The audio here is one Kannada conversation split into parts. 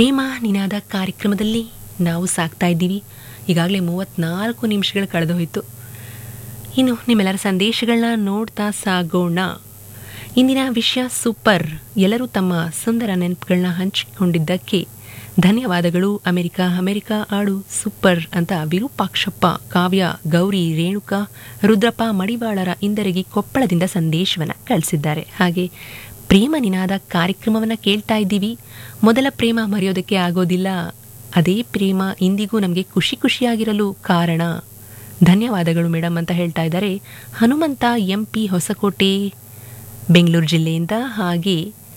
ಪ್ರೇಮ ನಿನಾದ ಕಾರ್ಯಕ್ರಮದಲ್ಲಿ ನಾವು ಸಾಕ್ತಾ ಇದ್ದೀವಿ ಈಗಾಗಲೇ ಮೂವತ್ತ್ನಾಲ್ಕು ನಿಮಿಷಗಳು ಕಳೆದು ಹೋಯಿತು ಇನ್ನು ನಿಮ್ಮೆಲ್ಲರ ಸಂದೇಶಗಳನ್ನ ನೋಡ್ತಾ ಸಾಗೋಣ ಇಂದಿನ ವಿಷಯ ಸೂಪರ್ ಎಲ್ಲರೂ ತಮ್ಮ ಸುಂದರ ನೆನಪುಗಳನ್ನ ಹಂಚಿಕೊಂಡಿದ್ದಕ್ಕೆ ಧನ್ಯವಾದಗಳು ಅಮೆರಿಕ ಅಮೆರಿಕ ಆಡು ಸೂಪರ್ ಅಂತ ವಿರೂಪಾಕ್ಷಪ್ಪ ಕಾವ್ಯ ಗೌರಿ ರೇಣುಕಾ ರುದ್ರಪ್ಪ ಮಡಿವಾಳರ ಇಂದರಗಿ ಕೊಪ್ಪಳದಿಂದ ಸಂದೇಶವನ್ನು ಕಳಿಸಿದ್ದಾರೆ ಹಾಗೆ ಪ್ರೇಮ ನಿನಾದ ಕಾರ್ಯಕ್ರಮವನ್ನು ಕೇಳ್ತಾ ಇದ್ದೀವಿ ಮೊದಲ ಪ್ರೇಮ ಮರೆಯೋದಕ್ಕೆ ಆಗೋದಿಲ್ಲ ಅದೇ ಪ್ರೇಮ ಇಂದಿಗೂ ನಮಗೆ ಖುಷಿ ಖುಷಿಯಾಗಿರಲು ಕಾರಣ ಧನ್ಯವಾದಗಳು ಮೇಡಮ್ ಅಂತ ಹೇಳ್ತಾ ಇದ್ದಾರೆ ಹನುಮಂತ ಎಂ ಪಿ ಹೊಸಕೋಟೆ ಬೆಂಗಳೂರು ಜಿಲ್ಲೆಯಿಂದ ಹಾಗೆ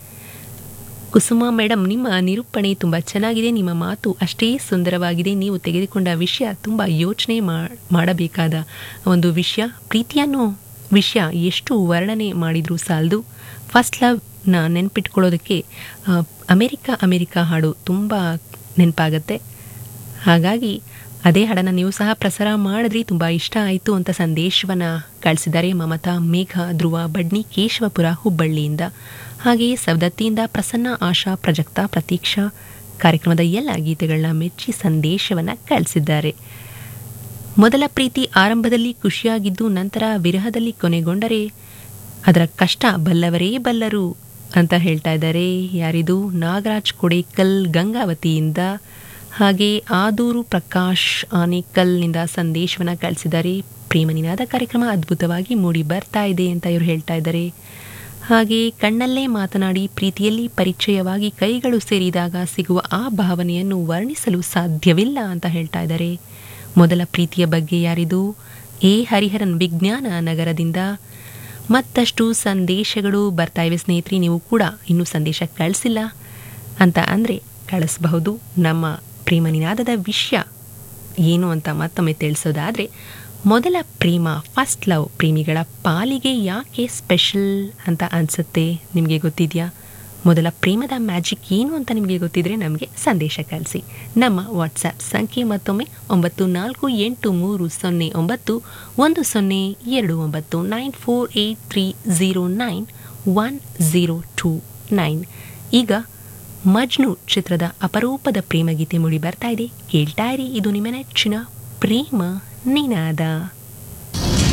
ಕುಸುಮ ಮೇಡಮ್ ನಿಮ್ಮ ನಿರೂಪಣೆ ತುಂಬ ಚೆನ್ನಾಗಿದೆ ನಿಮ್ಮ ಮಾತು ಅಷ್ಟೇ ಸುಂದರವಾಗಿದೆ ನೀವು ತೆಗೆದುಕೊಂಡ ವಿಷಯ ತುಂಬ ಯೋಚನೆ ಮಾಡಬೇಕಾದ ಒಂದು ವಿಷಯ ಪ್ರೀತಿಯನ್ನು ವಿಷಯ ಎಷ್ಟು ವರ್ಣನೆ ಮಾಡಿದರೂ ಸಾಲದು ಫಸ್ಟ್ ಲವ್ನ ನೆನ್ಪಿಟ್ಕೊಳ್ಳೋದಕ್ಕೆ ಆ, ಅಮೆರಿಕ ಅಮೆರಿಕ ಹಾಡು ತುಂಬ ನೆನಪಾಗತ್ತೆ ಹಾಗಾಗಿ ಅದೇ ಹಾಡನ್ನು ನೀವು ಸಹ ಪ್ರಸಾರ ಮಾಡಿದ್ರಿ ತುಂಬ ಇಷ್ಟ ಆಯಿತು ಅಂತ ಸಂದೇಶವನ್ನು ಕಳಿಸಿದ್ದಾರೆ ಮಮತಾ ಮೇಘ ಧ್ರುವ ಬಡ್ನಿ ಕೇಶವಪುರ ಹುಬ್ಬಳ್ಳಿಯಿಂದ ಹಾಗೆಯೇ ಸವದತ್ತಿಯಿಂದ ಪ್ರಸನ್ನ ಆಶಾ ಪ್ರಜಕ್ತ ಪ್ರತೀಕ್ಷಾ ಕಾರ್ಯಕ್ರಮದ ಎಲ್ಲ ಗೀತೆಗಳನ್ನ ಮೆಚ್ಚಿ ಸಂದೇಶವನ್ನು ಕಳಿಸಿದ್ದಾರೆ ಮೊದಲ ಪ್ರೀತಿ ಆರಂಭದಲ್ಲಿ ಖುಷಿಯಾಗಿದ್ದು ನಂತರ ವಿರಹದಲ್ಲಿ ಕೊನೆಗೊಂಡರೆ ಅದರ ಕಷ್ಟ ಬಲ್ಲವರೇ ಬಲ್ಲರು ಅಂತ ಹೇಳ್ತಾ ಇದ್ದಾರೆ ಯಾರಿದು ನಾಗರಾಜ್ ಕೊಡೇಕಲ್ ಗಂಗಾವತಿಯಿಂದ ಹಾಗೆ ಆದೂರು ಪ್ರಕಾಶ್ ಆನೇಕಲ್ನಿಂದ ಸಂದೇಶವನ್ನು ಕಳಿಸಿದ್ದಾರೆ ಪ್ರೇಮನಿನಾದ ಕಾರ್ಯಕ್ರಮ ಅದ್ಭುತವಾಗಿ ಮೂಡಿ ಬರ್ತಾ ಇದೆ ಅಂತ ಇವರು ಹೇಳ್ತಾ ಇದ್ದಾರೆ ಹಾಗೆ ಕಣ್ಣಲ್ಲೇ ಮಾತನಾಡಿ ಪ್ರೀತಿಯಲ್ಲಿ ಪರಿಚಯವಾಗಿ ಕೈಗಳು ಸೇರಿದಾಗ ಸಿಗುವ ಆ ಭಾವನೆಯನ್ನು ವರ್ಣಿಸಲು ಸಾಧ್ಯವಿಲ್ಲ ಅಂತ ಹೇಳ್ತಾ ಇದ್ದಾರೆ ಮೊದಲ ಪ್ರೀತಿಯ ಬಗ್ಗೆ ಯಾರಿದು ಎ ಹರಿಹರನ್ ವಿಜ್ಞಾನ ನಗರದಿಂದ ಮತ್ತಷ್ಟು ಸಂದೇಶಗಳು ಬರ್ತಾ ಇವೆ ಸ್ನೇಹಿತರೆ ನೀವು ಕೂಡ ಇನ್ನೂ ಸಂದೇಶ ಕಳಿಸಿಲ್ಲ ಅಂತ ಅಂದರೆ ಕಳಿಸಬಹುದು ನಮ್ಮ ಪ್ರೇಮ ನಿನಾದದ ವಿಷಯ ಏನು ಅಂತ ಮತ್ತೊಮ್ಮೆ ತಿಳಿಸೋದಾದರೆ ಮೊದಲ ಪ್ರೇಮ ಫಸ್ಟ್ ಲವ್ ಪ್ರೇಮಿಗಳ ಪಾಲಿಗೆ ಯಾಕೆ ಸ್ಪೆಷಲ್ ಅಂತ ಅನಿಸುತ್ತೆ ನಿಮಗೆ ಗೊತ್ತಿದೆಯಾ ಮೊದಲ ಪ್ರೇಮದ ಮ್ಯಾಜಿಕ್ ಏನು ಅಂತ ನಿಮಗೆ ಗೊತ್ತಿದ್ರೆ ನಮಗೆ ಸಂದೇಶ ಕಳಿಸಿ ನಮ್ಮ ವಾಟ್ಸಪ್ ಸಂಖ್ಯೆ ಮತ್ತೊಮ್ಮೆ ಒಂಬತ್ತು ನಾಲ್ಕು ಎಂಟು ಮೂರು ಸೊನ್ನೆ ಒಂಬತ್ತು ಒಂದು ಸೊನ್ನೆ ಎರಡು ಒಂಬತ್ತು nine four eight three zero nine one zero two nine ಈಗ ಮಜ್ನು ಚಿತ್ರದ ಅಪರೂಪದ ಪ್ರೇಮ ಗೀತೆ ಮೂಡಿ ಬರ್ತಾ ಇದೆ ಕೇಳ್ತಾ ಇರಿ ಇದು ನಿಮ್ಮ ನೆಚ್ಚಿನ ಪ್ರೇಮ ನಿನಾದ